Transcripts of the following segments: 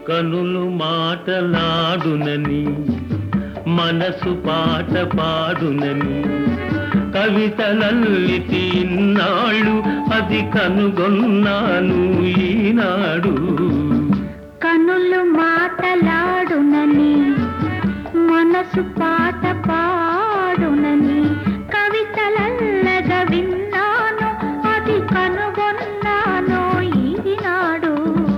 కనులు మాటలాడునని మనసు పాట పాడునని కవితలల్లితి ఇన్నాళ్ళు అది కనుగొన్నాను ఈనాడు కనులు మాటలాడునని మనసు పాట పాడునని కవితలల్లగా విన్నాను అది కనుగొన్నాను ఈనాడు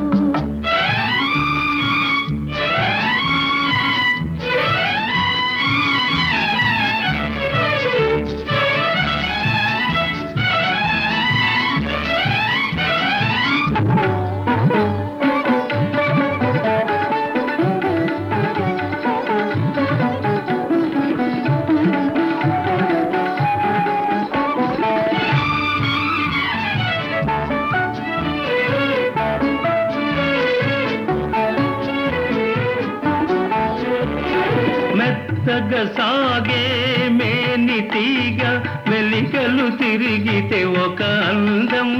మెత్తగా సాగే మేని తీగ వెలికలు తిరిగితే ఒక అందం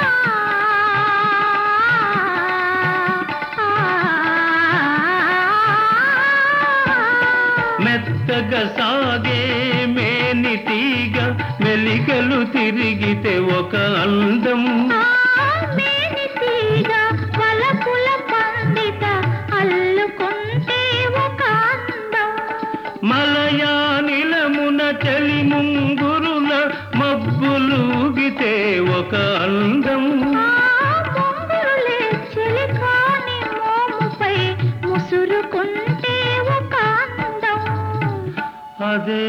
మెత్తగా సాగే మేని తీగ వెలికలు తిరిగితే ఒక అందం మేనితీగ వలపుల పండిత అల్లుకుంటే ఒక అందం మలయా నిలమున చలి ముంగురుల మబ్బులూగితే ఒక అందం ముంగురులే చిలికాని మోముపై ముసురుకుంటే ఒక అందం అదే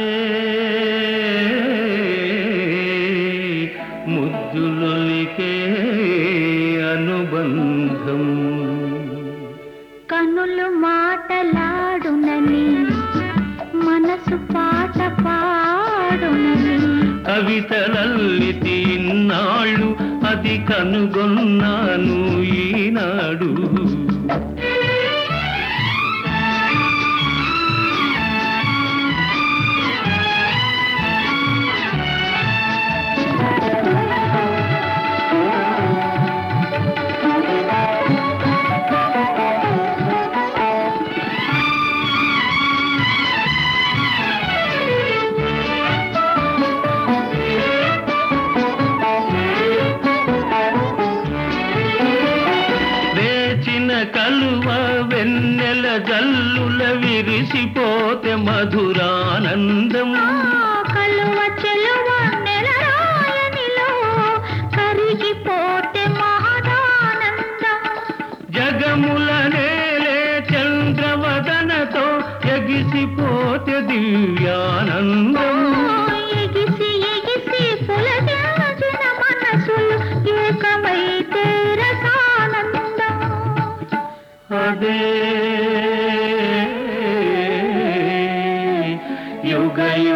ముద్దులొలికే అనుబంధం కనులు మాటలాడునని మనసు పాట పాడునని కవితలల్లితి ఇన్నాళ్ళు అది కనుగొన్నాను ఈనాడు వేచిన కలువ వెన్నెల జల్లుల విరిసిపోతే మధురానందం కలువ చెలువ నెలరాయనిలో కరిగిపోతే మహదానందం జగముల నేలే చంద్రవదనతో ఎగిసిపోతే దివ్యానందం ఎగిసి ఎగిసి పులకించిన మనసులు ఏకమైతే రసానందం అదే యుగ